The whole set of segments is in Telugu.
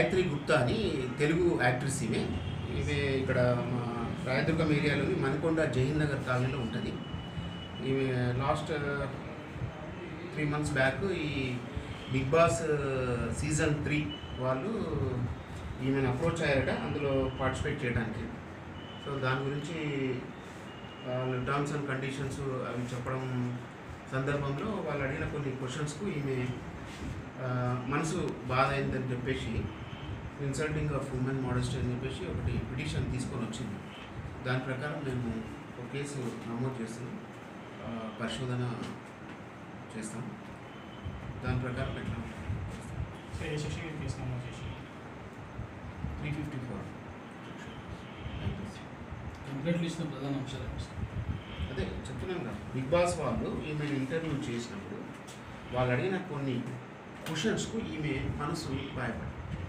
గాయత్రి గుప్తా అని తెలుగు యాక్ట్రెస్ ఈమె ఈమె ఇక్కడ మా రాయదుర్గం ఏరియాలోని మణికొండ జైన్ నగర్ కాలనీలో ఉంటుంది ఈమె లాస్ట్ త్రీ మంత్స్ బ్యాక్ ఈ బిగ్ బాస్ సీజన్ త్రీ వాళ్ళు ఈమెను అప్రోచ్ అయ్యారట అందులో పార్టిసిపేట్ చేయడానికి సో దాని గురించి వాళ్ళు టర్మ్స్ అండ్ కండిషన్స్ అవి చెప్పడం సందర్భంలో వాళ్ళు అడిగిన కొన్ని క్వశ్చన్స్కు ఈమె ఆ, మనసు బాధ అయిందని చెప్పేసి ఇన్సల్టింగ్ ఆఫ్ ఉమెన్ మోడెస్టీ అని చెప్పేసి ఒకటి పిటిషన్ తీసుకొని వచ్చింది దాని ప్రకారం మేము ఒక కేసు నమోదు చేస్తున్నాం ఆ, పరిశోధన చేస్తాం దాని ప్రకారం ఎట్లా సో ఏ సెక్షన్ కేసు నమోదు చేసి త్రీ ఫిఫ్టీ ఫోర్ కంప్లైంట్లు ఇచ్చిన ప్రధాన అంశాలు ఏమిటి సార్? అదే చెప్తున్నాం కదా బిగ్ బాస్ వాళ్ళు ఈమె ఇంటర్వ్యూ చేసినప్పుడు వాళ్ళు అడిగిన కొన్ని క్వశ్చన్స్కు ఈమె మనసు భయపడి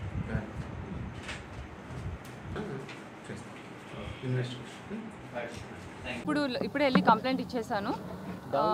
చేస్తాం ఇన్వెస్టిగేషన్ ఇప్పుడు ఇప్పుడే వెళ్ళి కంప్లైంట్ ఇచ్చేసాను ఆ,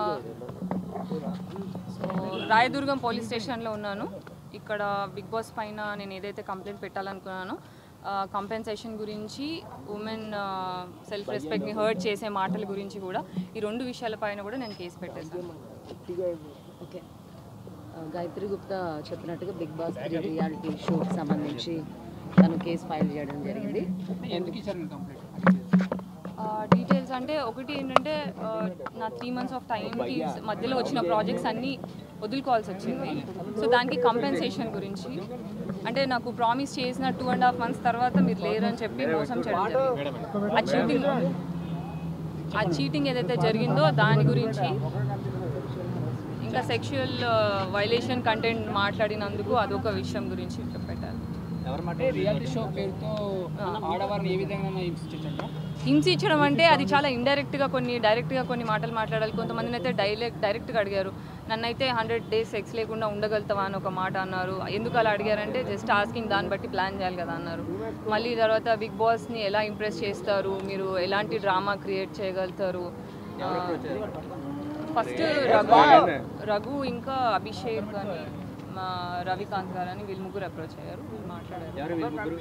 సో రాయదుర్గం పోలీస్ స్టేషన్లో ఉన్నాను ఇక్కడ బిగ్ బాస్ పైన నేను ఏదైతే కంప్లైంట్ పెట్టాలనుకున్నానో కంపెన్సేషన్ గురించి ఉమెన్ సెల్ఫ్ రెస్పెక్ట్ని హర్ట్ చేసే మాటల గురించి కూడా ఈ రెండు విషయాలపైన కూడా నేను కేసు పెట్టేశాను ఓకే ఆ, గాయత్రి గుప్తా చెప్పినట్టుగా బిగ్ బాస్ రియాలిటీ షోకి సంబంధించి తను కేసు ఫైల్ చేయడం జరిగింది ఎందుకు ఇచ్చారు మీరు కంప్లైంట్ డీటెయిల్స్ అంటే ఒకటి ఏంటంటే ఆ, నా త్రీ మంత్స్ ఆఫ్ టైంకి మధ్యలో వచ్చిన ప్రాజెక్ట్స్ అన్నీ వదులుకోవాల్సి వచ్చింది సో దానికి కంపెన్సేషన్ గురించి అంటే నాకు ప్రామిస్ చేసిన టూ అండ్ హాఫ్ మంత్స్ తర్వాత మీరు లేరని చెప్పి మోసం చేయడం జరిగింది ఆ చీటింగ్ ఆ చీటింగ్ ఏదైతే జరిగిందో దాని గురించి ఇంకా సెక్షువల్ వైలేషన్ కంటెంట్ మాట్లాడినందుకు అదొక విషయం గురించి పెట్టారు అంటే రియాలిటీ షో పేరుతో ఆడవారిని ఏ విధంగా హింసించండి హింసించడం అంటే అది చాలా ఇండైరెక్ట్గా కొన్ని డైరెక్ట్గా కొన్ని మాటలు మాట్లాడాలి కొంతమందిని అయితే డైరెక్ట్ డైరెక్ట్గా అడిగారు నన్నైతే హండ్రెడ్ డేస్ సెక్స్ లేకుండా ఉండగలుగుతావా అని ఒక మాట అన్నారు ఎందుకు అలా అడిగారంటే జస్ట్ ఆస్కింగ్ దాన్ని బట్టి ప్లాన్ చేయాలి కదా అన్నారు మళ్ళీ తర్వాత బిగ్ బాస్ని ఎలా ఇంప్రెస్ చేస్తారు మీరు ఎలాంటి డ్రామా క్రియేట్ చేయగలుగుతారు ఫస్ట్ రఘు రఘు ఇంకా అభిషేక్ అని మా రవికాంత్ గారు అని వీళ్ళు ముగ్గురు అప్రోచ్ అయ్యారు వీళ్ళు మాట్లాడారు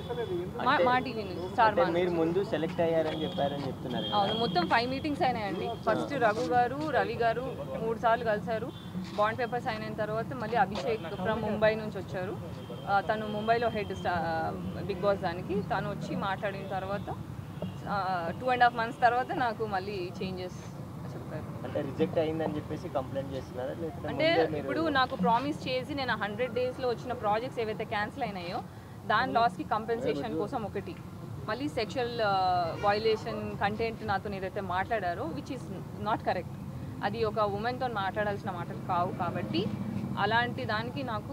మా- మా టీవీ నుంచి స్టార్ మా మీరు ముందు సెలెక్ట్ అయ్యారని చెప్పారని చెప్తున్నారు కదా. అవును మొత్తం ఫైవ్ మీటింగ్స్ అయినాయండి ఫస్ట్ రఘు గారు రవి గారు మూడు సార్లు కలిశారు బాండ్ పేపర్ సైన్ అయిన తర్వాత మళ్ళీ అభిషేక్ ఫ్రమ్ ముంబై నుంచి వచ్చారు ఆ, తను ముంబైలో హెడ్ స్టా బిగ్ బాస్ దానికి తను వచ్చి మాట్లాడిన తర్వాత టూ అండ్ హాఫ్ మంత్స్ తర్వాత నాకు మళ్ళీ చేంజెస్ చెప్పారు అంటే రిజెక్ట్ అయిందని చెప్పేసి కంప్లైంట్ చేస్తున్నారా లేకపోతే అంటే ముందే మీరు ఇప్పుడు నాకు ప్రామిస్ చేసి నేను హండ్రెడ్ డేస్లో వచ్చిన ప్రాజెక్ట్స్ ఏవైతే క్యాన్సిల్ అయినాయో దాని లాస్కి కంపెన్సేషన్ కోసం ఒకటి మళ్ళీ సెక్షువల్ వైలేషన్ కంటెంట్ నాతో ఏదైతే మాట్లాడారో విచ్ ఈస్ నాట్ కరెక్ట్ అది ఒక ఉమెన్తో మాట్లాడాల్సిన మాటలు కావు కాబట్టి అలాంటి దానికి నాకు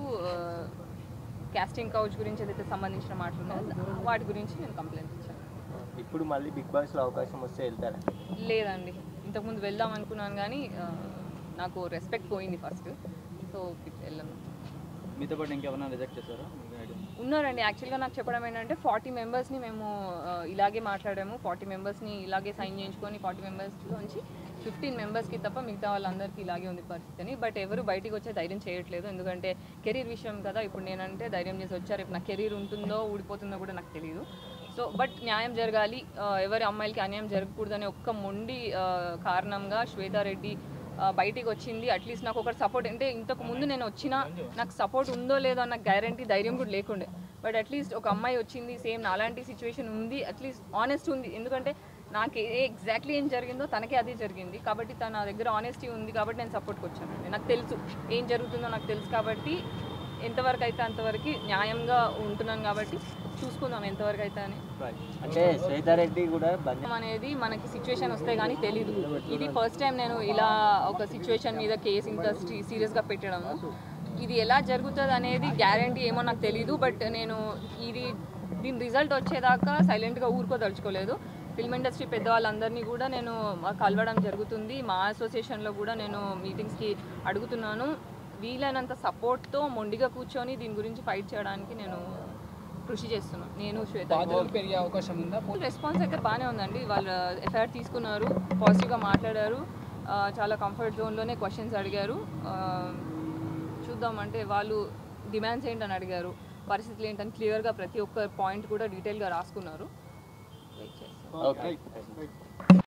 క్యాస్టింగ్ కౌచ్ గురించి ఏదైతే సంబంధించిన మాటలు ఉన్నాయో వాటి గురించి నేను కంప్లైంట్ ఇచ్చాను ఇప్పుడు మళ్ళీ బిగ్ బాస్ లో అవకాశం వస్తే వెళ్తారా లేదండి ఇంతకుముందు వెళ్దాం అనుకున్నాను కానీ ఆ, నాకు రెస్పెక్ట్ పోయింది ఫస్ట్ సో వెళ్ళను మీతో పాటు ఇంకెవరైనా రిజెక్ట్ చేశారా ఉన్నారండి యాక్చువల్గా నాకు చెప్పడం ఏంటంటే ఫార్టీ మెంబర్స్ని మేము ఆ, ఇలాగే మాట్లాడాము ఫార్టీ మెంబర్స్ని ఇలాగే సైన్ చేయించుకొని ఫార్టీ మెంబర్స్లోంచి ఫిఫ్టీన్ మెంబర్స్కి తప్ప మిగతా వాళ్ళందరికీ ఇలాగే ఉంది పరిస్థితి అని బట్ ఎవరు బయటికి వచ్చే ధైర్యం చేయట్లేదు ఎందుకంటే కెరీర్ విషయం కదా ఇప్పుడు నేనంటే ధైర్యం చేసి వచ్చారు ఇప్పుడు నా కెరీర్ ఉంటుందో ఊడిపోతుందో కూడా నాకు తెలియదు సో బట్ న్యాయం జరగాలి ఆ, ఎవరి అమ్మాయిలకి అన్యాయం జరగకూడదనే ఒక్క మొండి ఆ, కారణంగా శ్వేతారెడ్డి ఆ, బయటికి వచ్చింది అట్లీస్ట్ నాకు ఒకటి సపోర్ట్ అంటే ఇంతకు ముందు నేను వచ్చినా నాకు సపోర్ట్ ఉందో లేదో అన్న గ్యారంటీ ధైర్యం కూడా లేకుండే బట్ అట్లీస్ట్ ఒక అమ్మాయి వచ్చింది సేమ్ నాలాంటి సిచ్యువేషన్ ఉంది అట్లీస్ట్ ఆనెస్ట్ ఉంది ఎందుకంటే నాకు ఏ ఎగ్జాక్ట్లీ ఏం జరిగిందో తనకే అదే జరిగింది కాబట్టి తన దగ్గర ఆనెస్టీ ఉంది కాబట్టి నేను సపోర్ట్కి వచ్చానండి నాకు తెలుసు ఏం జరుగుతుందో నాకు తెలుసు కాబట్టి ఎంతవరకు అయితే అంతవరకు న్యాయంగా ఉంటున్నాను కాబట్టి చూసుకుందాం ఎంతవరకు అయితే అని అంటే శ్వేతారెడ్డి కూడా బంజ అనేది మనకి సిచ్యువేషన్ వస్తే కానీ తెలీదు ఇది ఫస్ట్ టైం నేను ఇలా ఒక సిచ్యువేషన్ మీద కేసు ఇంత సీరియస్గా పెట్టడము ఇది ఎలా జరుగుతుంది అనేది గ్యారంటీ ఏమో నాకు తెలీదు బట్ నేను ఇది దీని రిజల్ట్ వచ్చేదాకా సైలెంట్గా ఊరుకోదలుచుకోలేదు ఫిల్మ్ ఇండస్ట్రీ పెద్దవాళ్ళందరినీ కూడా నేను కలవడం జరుగుతుంది మా అసోసియేషన్లో కూడా నేను మీటింగ్స్కి అడుగుతున్నాను వీలైనంత సపోర్ట్తో మొండిగా కూర్చొని దీని గురించి ఫైట్ చేయడానికి నేను కృషి చేస్తున్నాను నేను శ్వేత బాధ్యతలు పెరిగే అవకాశం ఉందా రెస్పాన్స్ అయితే బాగానే ఉందండి వాళ్ళు ఎఫ్ఐఆర్ తీసుకున్నారు పాజిటివ్గా మాట్లాడారు ఆ, చాలా కంఫర్ట్ జోన్లోనే క్వశ్చన్స్ అడిగారు ఆ, చూద్దాం అంటే వాళ్ళు డిమాండ్స్ ఏంటని అడిగారు పరిస్థితులు ఏంటని క్లియర్గా ప్రతి ఒక్క పాయింట్ కూడా డీటెయిల్గా రాసుకున్నారు వెయిట్ చేస్తాం ఓకే